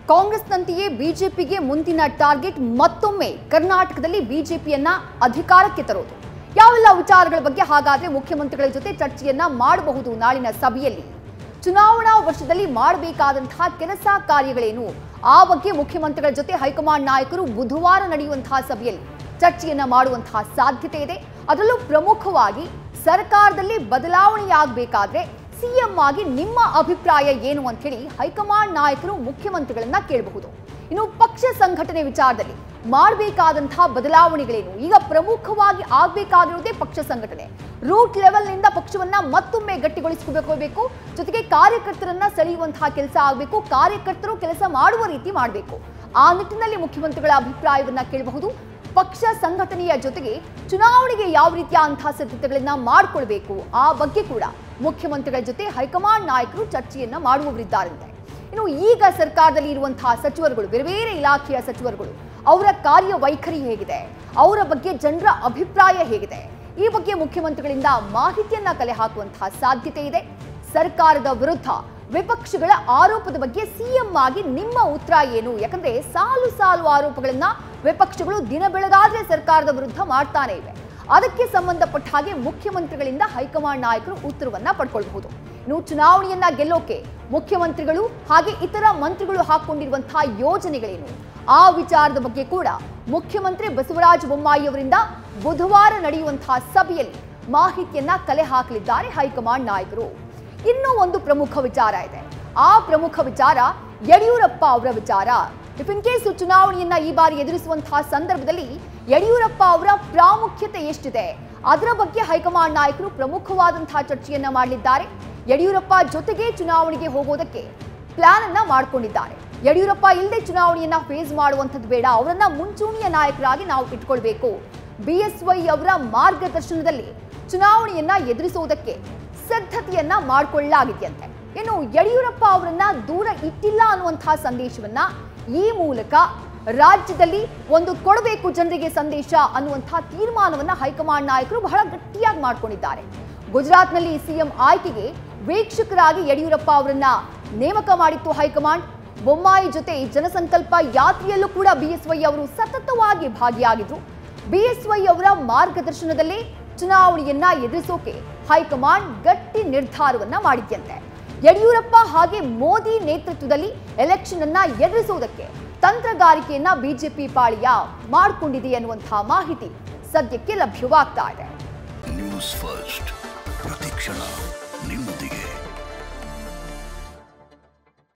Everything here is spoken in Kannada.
ಕಾಂಗ್ರೆಸ್ನಂತೆಯೇ ಬಿಜೆಪಿಗೆ ಮುಂದಿನ ಟಾರ್ಗೆಟ್ ಮತ್ತೊಮ್ಮೆ ಕರ್ನಾಟಕದಲ್ಲಿ ಬಿಜೆಪಿಯನ್ನ ಅಧಿಕಾರಕ್ಕೆ ತರೋದು ಯಾವೆಲ್ಲ ವಿಚಾರಗಳ ಬಗ್ಗೆ ಹಾಗಾದ್ರೆ ಮುಖ್ಯಮಂತ್ರಿಗಳ ಜೊತೆ ಚರ್ಚೆಯನ್ನ ಮಾಡಬಹುದು ನಾಳಿನ ಸಭೆಯಲ್ಲಿ ಚುನಾವಣಾ ವರ್ಷದಲ್ಲಿ ಮಾಡಬೇಕಾದಂತಹ ಕೆಲಸ ಕಾರ್ಯಗಳೇನು ಆ ಬಗ್ಗೆ ಮುಖ್ಯಮಂತ್ರಿಗಳ ಜೊತೆ ಹೈಕಮಾಂಡ್ ನಾಯಕರು ಬುಧವಾರ ನಡೆಯುವಂತಹ ಸಭೆಯಲ್ಲಿ ಚರ್ಚೆಯನ್ನ ಮಾಡುವಂತಹ ಸಾಧ್ಯತೆ ಇದೆ ಅದರಲ್ಲೂ ಪ್ರಮುಖವಾಗಿ ಸರ್ಕಾರದಲ್ಲಿ ಬದಲಾವಣೆಯಾಗಬೇಕಾದ್ರೆ ಸಿಎಂ ಆಗಿ ನಿಮ್ಮ ಅಭಿಪ್ರಾಯ ಏನು ಅಂತ ಹೇಳಿ ಹೈಕಮಾಂಡ್ ನಾಯಕರು ಮುಖ್ಯಮಂತ್ರಿಗಳನ್ನ ಕೇಳಬಹುದು ಇನ್ನು ಪಕ್ಷ ಸಂಘಟನೆ ವಿಚಾರದಲ್ಲಿ ಮಾಡಬೇಕಾದಂತಹ ಬದಲಾವಣೆಗಳೇನು ಈಗ ಪ್ರಮುಖವಾಗಿ ಆಗಬೇಕಾಗಿರುವುದೇ ಪಕ್ಷ ಸಂಘಟನೆ ರೂಟ್ ಲೆವೆಲ್ನಿಂದ ಪಕ್ಷವನ್ನ ಮತ್ತೊಮ್ಮೆ ಗಟ್ಟಿಗೊಳಿಸಿಕೋಬೇಕು ಜೊತೆಗೆ ಕಾರ್ಯಕರ್ತರನ್ನ ಸೆಳೆಯುವಂತಹ ಕೆಲಸ ಆಗಬೇಕು ಕಾರ್ಯಕರ್ತರು ಕೆಲಸ ಮಾಡುವ ರೀತಿ ಮಾಡಬೇಕು ಆ ನಿಟ್ಟಿನಲ್ಲಿ ಮುಖ್ಯಮಂತ್ರಿಗಳ ಅಭಿಪ್ರಾಯವನ್ನ ಕೇಳಬಹುದು ಪಕ್ಷ ಸಂಘಟನೆಯ ಜೊತೆಗೆ ಚುನಾವಣೆಗೆ ಯಾವ ರೀತಿಯ ಅಂತಹ ಸಿದ್ಧತೆಗಳನ್ನ ಮಾಡಿಕೊಳ್ಬೇಕು ಆ ಬಗ್ಗೆ ಕೂಡ ಮುಖ್ಯಮಂತ್ರಿಗಳ ಜೊತೆ ಹೈಕಮಾಂಡ್ ನಾಯಕರು ಚರ್ಚೆಯನ್ನ ಮಾಡುವವರಿದ್ದಾರಂತೆ ಇನ್ನು ಈಗ ಸರ್ಕಾರದಲ್ಲಿ ಇರುವಂತಹ ಸಚಿವರುಗಳು ಬೇರೆ ಬೇರೆ ಇಲಾಖೆಯ ಸಚಿವರುಗಳು ಅವರ ಕಾರ್ಯವೈಖರಿ ಹೇಗಿದೆ ಅವರ ಬಗ್ಗೆ ಜನರ ಅಭಿಪ್ರಾಯ ಹೇಗಿದೆ ಈ ಬಗ್ಗೆ ಮುಖ್ಯಮಂತ್ರಿಗಳಿಂದ ಮಾಹಿತಿಯನ್ನ ಕಲೆ ಹಾಕುವಂತಹ ಸಾಧ್ಯತೆ ಇದೆ ಸರ್ಕಾರದ ವಿರುದ್ಧ ವಿಪಕ್ಷಗಳ ಆರೋಪದ ಬಗ್ಗೆ ಸಿಎಂ ಆಗಿ ನಿಮ್ಮ ಉತ್ತರ ಏನು ಯಾಕಂದ್ರೆ ಸಾಲು ಸಾಲು ಆರೋಪಗಳನ್ನ ವಿಪಕ್ಷಗಳು ದಿನ ಬೆಳಗಾದ್ರೆ ಸರ್ಕಾರದ ವಿರುದ್ಧ ಮಾಡ್ತಾನೆ ಇವೆ ಅದಕ್ಕೆ ಸಂಬಂಧಪಟ್ಟ ಹಾಗೆ ಮುಖ್ಯಮಂತ್ರಿಗಳಿಂದ ಹೈಕಮಾಂಡ್ ನಾಯಕರು ಉತ್ತರವನ್ನ ಪಡ್ಕೊಳ್ಬಹುದು ಇನ್ನು ಚುನಾವಣೆಯನ್ನ ಗೆಲ್ಲೋಕೆ ಮುಖ್ಯಮಂತ್ರಿಗಳು ಹಾಗೆ ಇತರ ಮಂತ್ರಿಗಳು ಹಾಕೊಂಡಿರುವಂತಹ ಯೋಜನೆಗಳೇನು ಆ ವಿಚಾರದ ಬಗ್ಗೆ ಕೂಡ ಮುಖ್ಯಮಂತ್ರಿ ಬಸವರಾಜ ಬೊಮ್ಮಾಯಿ ಅವರಿಂದ ಬುಧವಾರ ನಡೆಯುವಂತಹ ಸಭೆಯಲ್ಲಿ ಮಾಹಿತಿಯನ್ನ ಕಲೆ ಹಾಕಲಿದ್ದಾರೆ ಹೈಕಮಾಂಡ್ ನಾಯಕರು ಇನ್ನೂ ಒಂದು ಪ್ರಮುಖ ವಿಚಾರ ಇದೆ ಆ ಪ್ರಮುಖ ವಿಚಾರ ಯಡಿಯೂರಪ್ಪ ಅವರ ವಿಚಾರ ಇಫ್ ಇನ್ ಕೇಸ್ ಚುನಾವಣೆಯನ್ನ ಈ ಬಾರಿ ಎದುರಿಸುವಂತಹ ಸಂದರ್ಭದಲ್ಲಿ ಯಡಿಯೂರಪ್ಪ ಅವರ ಪ್ರಾಮುಖ್ಯತೆ ಎಷ್ಟಿದೆ ಅದರ ಬಗ್ಗೆ ಹೈಕಮಾಂಡ್ ನಾಯಕರು ಪ್ರಮುಖವಾದಂತಹ ಚರ್ಚೆಯನ್ನ ಮಾಡಲಿದ್ದಾರೆ ಯಡಿಯೂರಪ್ಪ ಜೊತೆಗೆ ಚುನಾವಣೆಗೆ ಹೋಗೋದಕ್ಕೆ ಪ್ಲಾನ್ ಅನ್ನ ಮಾಡ್ಕೊಂಡಿದ್ದಾರೆ ಯಡಿಯೂರಪ್ಪ ಇಲ್ಲದೆ ಚುನಾವಣೆಯನ್ನ ಫೇಸ್ ಮಾಡುವಂಥದ್ದು ಬೇಡ ಅವರನ್ನ ಮುಂಚೂಣಿಯ ನಾಯಕರಾಗಿ ನಾವು ಇಟ್ಕೊಳ್ಬೇಕು ಬಿ ಎಸ್ ವೈ ಅವರ ಮಾರ್ಗದರ್ಶನದಲ್ಲಿ ಚುನಾವಣೆಯನ್ನ ಎದುರಿಸುವುದಕ್ಕೆ ಸಿದ್ಧತೆಯನ್ನ ಮಾಡಿಕೊಳ್ಳಲಾಗಿದೆಯಂತೆ ಇನ್ನು ಯಡಿಯೂರಪ್ಪ ಅವರನ್ನ ದೂರ ಇಟ್ಟಿಲ್ಲ ಅನ್ನುವಂತಹ ಸಂದೇಶವನ್ನ ಈ ಮೂಲಕ ರಾಜ್ಯದಲ್ಲಿ ಒಂದು ಕೊಡಬೇಕು ಜನರಿಗೆ ಸಂದೇಶ ಅನ್ನುವಂತಹ ತೀರ್ಮಾನವನ್ನ ಹೈಕಮಾಂಡ್ ನಾಯಕರು ಬಹಳ ಗಟ್ಟಿಯಾಗಿ ಮಾಡ್ಕೊಂಡಿದ್ದಾರೆ ಗುಜರಾತ್ನಲ್ಲಿ ಸಿಎಂ ಆಯ್ಕೆಗೆ ವೀಕ್ಷಕರಾಗಿ ಯಡಿಯೂರಪ್ಪ ಅವರನ್ನ ನೇಮಕ ಮಾಡಿತ್ತು ಹೈಕಮಾಂಡ್ ಬೊಮ್ಮಾಯಿ ಜೊತೆ ಜನಸಂಕಲ್ಪ ಯಾತ್ರೆಯಲ್ಲೂ ಕೂಡ ಬಿಎಸ್ವೈ ಅವರು ಸತತವಾಗಿ ಭಾಗಿಯಾಗಿದ್ರು ಬಿಎಸ್ವೈ ಅವರ ಮಾರ್ಗದರ್ಶನದಲ್ಲಿ ಚುನಾವಣೆಯನ್ನ ಎದುರಿಸೋಕೆ ಹೈಕಮಾಂಡ್ ಗಟ್ಟಿ ನಿರ್ಧಾರವನ್ನ ಮಾಡಿದ್ಯಂತೆ ಯಡಿಯೂರಪ್ಪ ಹಾಗೆ ಮೋದಿ ನೇತೃತ್ವದಲ್ಲಿ ಎಲೆಕ್ಷನ್ ಅನ್ನ ಎದುರಿಸುವುದಕ್ಕೆ ತಂತ್ರಗಾರಿಕೆಯನ್ನ ಬಿಜೆಪಿ ಪಾಳಿಯ ಮಾಡಿಕೊಂಡಿದೆ ಅನ್ನುವಂತಹ ಮಾಹಿತಿ ಸದ್ಯಕ್ಕೆ ಲಭ್ಯವಾಗ್ತಾ ಇದೆ ನ್ಯೂಸ್ ಫಸ್ಟ್ ಪ್ರತಿಕ್ಷಣ ನಿಮ್ಮ